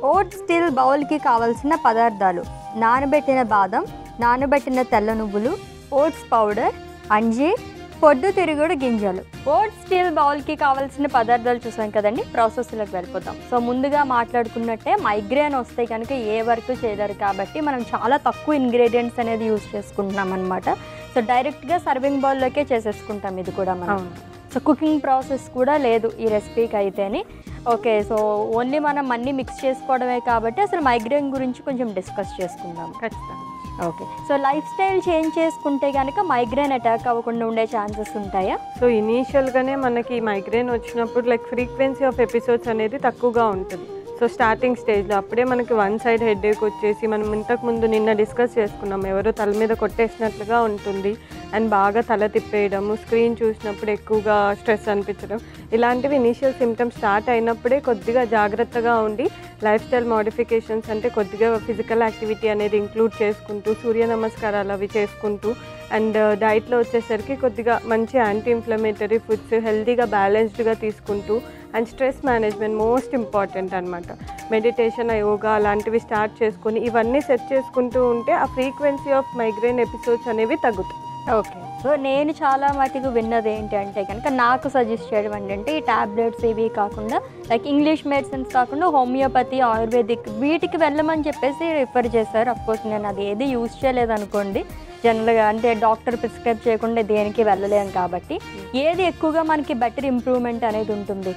vote steel బౌల్కి కావలసిన పదార్థాలు నానబెట్టిన బాదం నానబెట్టిన తెల్ల నువ్వులు ఓట్స్ పౌడర్ అంజీర్ పొద్దు తిరుగుడు గింజలు ఓట్ స్టీల్ బౌల్కి కావాల్సిన పదార్థాలు చూసాం కదండి ప్రాసెస్లోకి వెళ్ళిపోతాం సో ముందుగా మాట్లాడుకున్నట్టే మైగ్రేన్ వస్తే కనుక ఏ వర్క్ చేయలేరు కాబట్టి మనం చాలా తక్కువ ఇంగ్రీడియంట్స్ అనేది యూజ్ చేసుకుంటున్నాం అనమాట సో డైరెక్ట్గా సర్వింగ్ బౌల్లోకే చేసేసుకుంటాం ఇది కూడా మనం అవును సో కుకింగ్ ప్రాసెస్ కూడా లేదు ఈ రెసిపీకి అయితేని ఓకే సో ఓన్లీ మనం అన్నీ మిక్స్ చేసుకోవడమే కాబట్టి అసలు మైగ్రేన్ గురించి కొంచెం డిస్కస్ చేసుకుందాం ఖచ్చితంగా okay so lifestyle change చేసుకుంటే కనుక మైగ్రేన్ అటాక్ అవ్వకుండా ఉండే ఛాన్సెస్ ఉంటాయా సో ఇనీషియల్గానే మనకి మైగ్రేన్ వచ్చినప్పుడు లైక్ ఫ్రీక్వెన్సీ ఆఫ్ ఎపిసోడ్స్ అనేది తక్కువగా ఉంటుంది సో స్టార్టింగ్ స్టేజ్లో అప్పుడే మనకి వన్ సైడ్ హెడేక్ వచ్చేసి మనం ఇంతకు ముందు నిన్న డిస్కస్ చేసుకున్నాం ఎవరో తల మీద కొట్టేసినట్లుగా ఉంటుంది అండ్ బాగా తల తిప్పేయడము స్క్రీన్ చూసినప్పుడు ఎక్కువగా స్ట్రెస్ అనిపించడం ఇలాంటివి ఇనీషియల్ సిమ్టమ్స్ స్టార్ట్ అయినప్పుడే కొద్దిగా జాగ్రత్తగా ఉండి లైఫ్ స్టైల్ మోడిఫికేషన్స్ అంటే కొద్దిగా ఫిజికల్ యాక్టివిటీ అనేది ఇంక్లూడ్ చేసుకుంటూ సూర్య నమస్కారాలు అవి చేసుకుంటూ అండ్ డైట్లో వచ్చేసరికి కొద్దిగా మంచి యాంటీ ఇన్ఫ్లమేటరీ ఫుడ్స్ హెల్తీగా బ్యాలెన్స్డ్గా తీసుకుంటూ and stress management most important అనమాట మెడిటేషన్ యోగా అలాంటివి స్టార్ట్ చేసుకొని ఇవన్నీ సెట్ చేసుకుంటూ ఉంటే ఆ ఫ్రీక్వెన్సీ ఆఫ్ మైగ్రేన్ ఎపిసోడ్స్ అనేవి తగ్గుతాయి ఓకే సో నేను చాలా మటుకు విన్నది ఏంటి అంటే కనుక నాకు సజెస్ట్ చేయడం ఏంటంటే ఈ టాబ్లెట్స్ ఇవి కాకుండా లైక్ ఇంగ్లీష్ మెడిసిన్స్ కాకుండా హోమియోపతి ఆయుర్వేదిక్ వీటికి వెళ్ళమని చెప్పేసి రిఫర్ చేశారు అఫ్కోర్స్ నేను అది ఏది యూజ్ చేయలేదు అనుకోండి జనరల్గా అంటే డాక్టర్ ప్రిస్క్రైబ్ చేయకుండా దేనికి వెళ్ళలేము కాబట్టి ఏది ఎక్కువగా మనకి బెటర్ ఇంప్రూవ్మెంట్ అనేది ఉంటుంది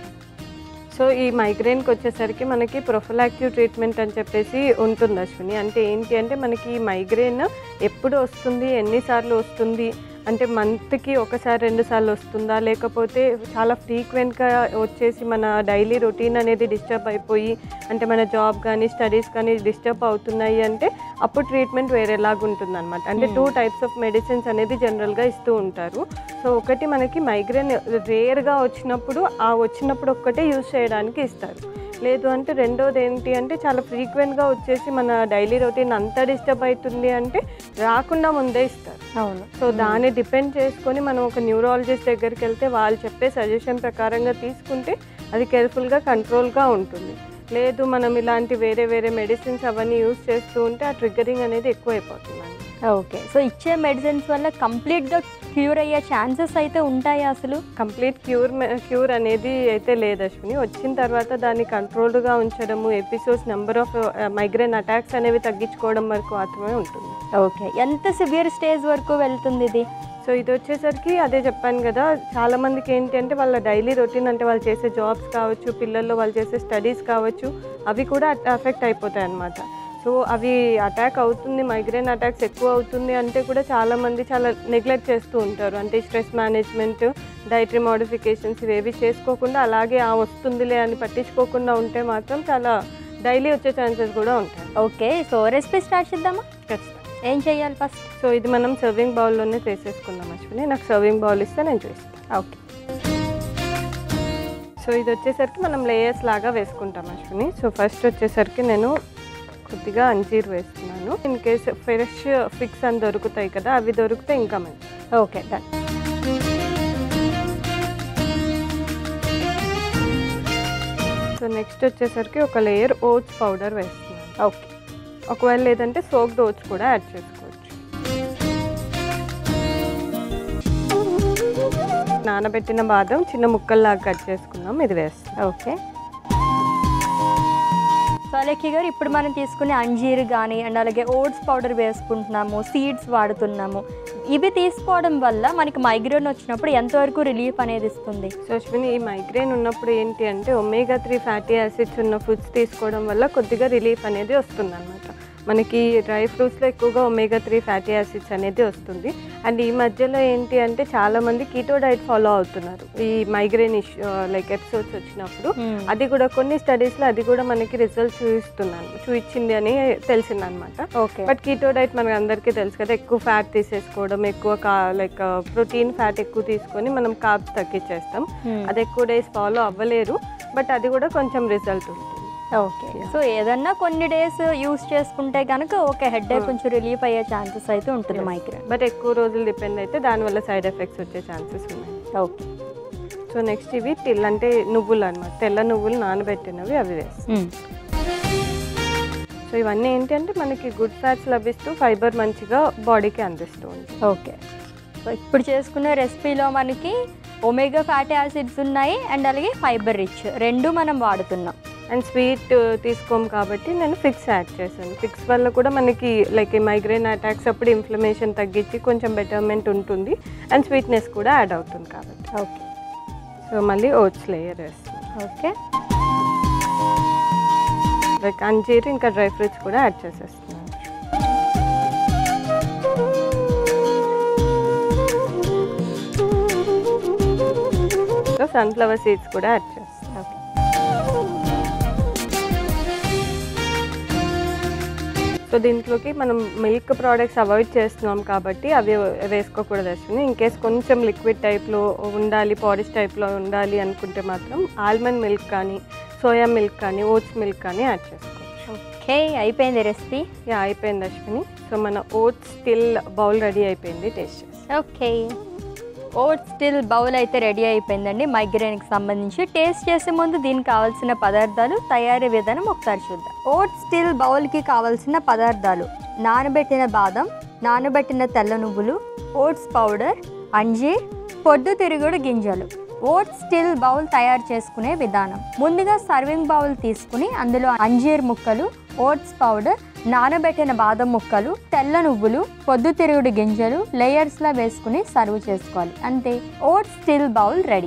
సో ఈ మైగ్రేన్కి వచ్చేసరికి మనకి ప్రొఫలాక్టివ్ ట్రీట్మెంట్ అని చెప్పేసి ఉంటుంది అశ్విని అంటే ఏంటి అంటే మనకి ఈ మైగ్రేన్ ఎప్పుడు వస్తుంది ఎన్నిసార్లు వస్తుంది అంటే మంత్కి ఒకసారి రెండు సార్లు వస్తుందా లేకపోతే చాలా ఫ్రీక్వెంట్గా వచ్చేసి మన డైలీ రొటీన్ అనేది డిస్టర్బ్ అయిపోయి అంటే మన జాబ్ కానీ స్టడీస్ కానీ డిస్టర్బ్ అవుతున్నాయి అంటే అప్పుడు ట్రీట్మెంట్ వేరేలాగా ఉంటుంది అనమాట అంటే టూ టైప్స్ ఆఫ్ మెడిసిన్స్ అనేది జనరల్గా ఇస్తూ ఉంటారు సో ఒకటి మనకి మైగ్రేన్ రేర్గా వచ్చినప్పుడు ఆ వచ్చినప్పుడు ఒక్కటే యూజ్ చేయడానికి ఇస్తారు లేదు అంటే రెండోది ఏంటి అంటే చాలా ఫ్రీక్వెంట్గా వచ్చేసి మన డైలీ రొటీన్ అంతా డిస్టర్బ్ అవుతుంది అంటే రాకుండా ముందే ఇస్తారు అవును సో దాన్ని డిపెండ్ చేసుకొని మనం ఒక న్యూరాలజిస్ట్ దగ్గరికి వెళ్తే వాళ్ళు చెప్పే సజెషన్ ప్రకారంగా తీసుకుంటే అది కేర్ఫుల్గా కంట్రోల్గా ఉంటుంది లేదు మనం ఇలాంటి వేరే వేరే మెడిసిన్స్ అవన్నీ యూస్ చేస్తూ ఉంటే ఆ ట్రిగ్గరింగ్ అనేది ఎక్కువ అయిపోతుంది ఓకే సో ఇచ్చే మెడిసిన్స్ వల్ల కంప్లీట్గా క్యూర్ అయ్యే ఛాన్సెస్ అయితే ఉంటాయా అసలు కంప్లీట్ క్యూర్ క్యూర్ అనేది అయితే లేదు అశ్విని వచ్చిన తర్వాత దాన్ని కంట్రోల్డ్గా ఉంచడము episodes number of migraine attacks అనేవి తగ్గించుకోవడం వరకు మాత్రమే ఉంటుంది ఓకే ఎంత సివియర్ స్టేజ్ వరకు వెళ్తుంది ఇది సో ఇది వచ్చేసరికి అదే చెప్పాను కదా చాలా మందికి ఏంటి అంటే వాళ్ళ డైలీ రొటీన్ అంటే వాళ్ళు చేసే జాబ్స్ కావచ్చు పిల్లల్లో వాళ్ళు చేసే స్టడీస్ కావచ్చు అవి కూడా అఫెక్ట్ అయిపోతాయి అన్నమాట సో అవి అటాక్ అవుతుంది మైగ్రేన్ అటాక్స్ ఎక్కువ అవుతుంది అంటే కూడా చాలా మంది చాలా నెగ్లెక్ట్ చేస్తూ ఉంటారు అంటే స్ట్రెస్ మేనేజ్మెంట్ డైటరీ మోడిఫికేషన్స్ ఇవేవి చేసుకోకుండా అలాగే ఆ వస్తుందిలే అని పట్టించుకోకుండా ఉంటే మాత్రం చాలా డైలీ వచ్చే ఛాన్సెస్ కూడా ఉంటాయి ఓకే సో రెసిపీ స్టార్ట్ చేద్దామా ఖచ్చితంగా ఏం చేయాలి ఫస్ట్ సో ఇది మనం సర్వింగ్ బౌల్లోనే చేసేసుకుందాం అశ్విని నాకు సర్వింగ్ బౌల్ ఇస్తే నేను చూస్తాను ఓకే సో ఇది వచ్చేసరికి మనం లేయర్స్ లాగా వేసుకుంటాం అశ్విని సో ఫస్ట్ వచ్చేసరికి నేను కొద్దిగా అంజీర్ వేస్తున్నాను ఇన్ కేస్ ఫ్రెష్ ఫిక్స్ అని దొరుకుతాయి కదా అవి దొరికితే ఇంకా మంచి ఓకే డన్ సో నెక్స్ట్ వచ్చేసరికి ఒక లేయర్ ఓట్స్ పౌడర్ వేస్తున్నాను ఓకే ఒకవేళ లేదంటే సోక్డ్ ఓట్స్ కూడా యాడ్ చేసుకోవచ్చు నానబెట్టిన బాదం చిన్న ముక్కల్లాగా కట్ చేసుకున్నాం ఇది వేస్తాం ఓకే సో అలెక్కి గారు ఇప్పుడు మనం తీసుకునే అంజీర్ కానీ అండ్ అలాగే ఓట్స్ పౌడర్ వేసుకుంటున్నాము సీడ్స్ వాడుతున్నాము ఇవి తీసుకోవడం వల్ల మనకి మైగ్రేన్ వచ్చినప్పుడు ఎంతవరకు రిలీఫ్ అనేది ఇస్తుంది సో అశ్విని ఈ మైగ్రేన్ ఉన్నప్పుడు ఏంటి అంటే ఒమేగా త్రీ ఫ్యాటీ యాసిడ్స్ ఉన్న ఫుడ్స్ తీసుకోవడం వల్ల కొద్దిగా రిలీఫ్ అనేది వస్తుంది అనమాట మనకి డ్రై ఫ్రూట్స్లో ఎక్కువగా ఒమేగా త్రీ ఫ్యాటీ యాసిడ్స్ అనేది వస్తుంది అండ్ ఈ మధ్యలో ఏంటి అంటే చాలా మంది కీటో డైట్ ఫాలో అవుతున్నారు ఈ మైగ్రేన్ ఇష్యూ లైక్ ఎపిసోడ్స్ వచ్చినప్పుడు అది కూడా కొన్ని స్టడీస్లో అది కూడా మనకి రిజల్ట్ చూపిస్తున్నాను చూపించింది అని తెలిసిందనమాట ఓకే బట్ కీటో డైట్ మనకి అందరికీ తెలుసు కదా ఎక్కువ ఫ్యాట్ తీసేసుకోవడం ఎక్కువ కా లైక్ ప్రోటీన్ ఫ్యాట్ ఎక్కువ తీసుకొని మనం కార్బ్స్ తగ్గించేస్తాం అది ఎక్కువ డేస్ ఫాలో అవ్వలేరు బట్ అది కూడా కొంచెం రిజల్ట్ ఉంటుంది ఓకే సో ఏదన్నా కొన్ని డేస్ యూస్ చేసుకుంటే కనుక ఓకే హెడ్ కొంచెం రిలీఫ్ అయ్యే ఛాన్సెస్ అయితే ఉంటుంది మైగ్రేన్ బట్ ఎక్కువ రోజులు డిపెండ్ అయితే దానివల్ల సైడ్ ఎఫెక్ట్స్ వచ్చే ఛాన్సెస్ ఉన్నాయి ఓకే సో నెక్స్ట్ ఇవి తిల్ అంటే నువ్వులు అనమాట తెల్ల నువ్వులు నానబెట్టినవి అవి వేస్తాం సో ఇవన్నీ ఏంటంటే మనకి గుడ్ ఫ్యాట్స్ లభిస్తూ ఫైబర్ మంచిగా బాడీకి అందిస్తూ ఉంటుంది ఓకే సో ఇప్పుడు చేసుకున్న రెసిపీలో మనకి ఒమేగా ఫ్యాటీ యాసిడ్స్ ఉన్నాయి అండ్ అలాగే ఫైబర్ రిచ్ రెండు మనం వాడుతున్నాం అండ్ స్వీట్ తీసుకోము కాబట్టి నేను ఫిక్స్ యాడ్ చేశాను ఫిక్స్ వల్ల కూడా మనకి లైక్ మైగ్రేన్ అటాక్స్ అప్పుడు ఇన్ఫ్లమేషన్ తగ్గించి కొంచెం బెటర్మెంట్ ఉంటుంది అండ్ స్వీట్నెస్ కూడా యాడ్ అవుతుంది కాబట్టి ఓకే సో మళ్ళీ ఓట్స్ లేయర్ వేస్తున్నాను ఓకే లైక్ అంజీర్ ఇంకా డ్రై ఫ్రూట్స్ కూడా యాడ్ చేసేస్తున్నాను సో సన్ఫ్లవర్ సీడ్స్ కూడా యాడ్ చేస్తాను ఓకే సో దీంట్లోకి మనం మిల్క్ ప్రోడక్ట్స్ అవాయిడ్ చేస్తున్నాం కాబట్టి అవి వేసుకోకూడదు అశ్విని ఇన్ కేస్ కొంచెం లిక్విడ్ టైప్లో ఉండాలి పారిష్ టైప్లో ఉండాలి అనుకుంటే మాత్రం ఆల్మండ్ మిల్క్ కానీ సోయా మిల్క్ కానీ ఓట్స్ మిల్క్ కానీ యాడ్ చేసుకోవచ్చు ఓకే అయిపోయింది రెసిపీ యా అయిపోయింది అశ్విని సో మన ఓట్స్ స్టిల్ బౌల్ రెడీ అయిపోయింది టేస్ట్ చేసి ఓకే ఓట్స్ స్టిల్ బౌల్ అయితే రెడీ అయిపోయిందండి మైగ్రేన్కి సంబంధించి టేస్ట్ చేసే ముందు దీనికి కావాల్సిన పదార్థాలు తయారీ విధానం ఒకసారి చూద్దాం ఓట్స్ స్టిల్ బౌల్కి కావాల్సిన పదార్థాలు నానబెట్టిన బాదం నానబెట్టిన తెల్ల నువ్వులు ఓట్స్ పౌడర్ అంజీర్ పొద్దుతిరుగుడు గింజలు ఓట్స్ స్టిల్ బౌల్ తయారు చేసుకునే విధానం ముందుగా సర్వింగ్ బౌల్ తీసుకుని అందులో అంజీర్ ముక్కలు ఓట్స్ పౌడర్ నానబెట్టిన బాదం ముక్కలు తెల్ల నువ్వులు పొద్దుతిరుగుడు గింజలు లేయర్స్లా వేసుకుని సర్వ్ చేసుకోవాలి అంతే ఓట్స్ స్టిల్ బౌల్ రెడీ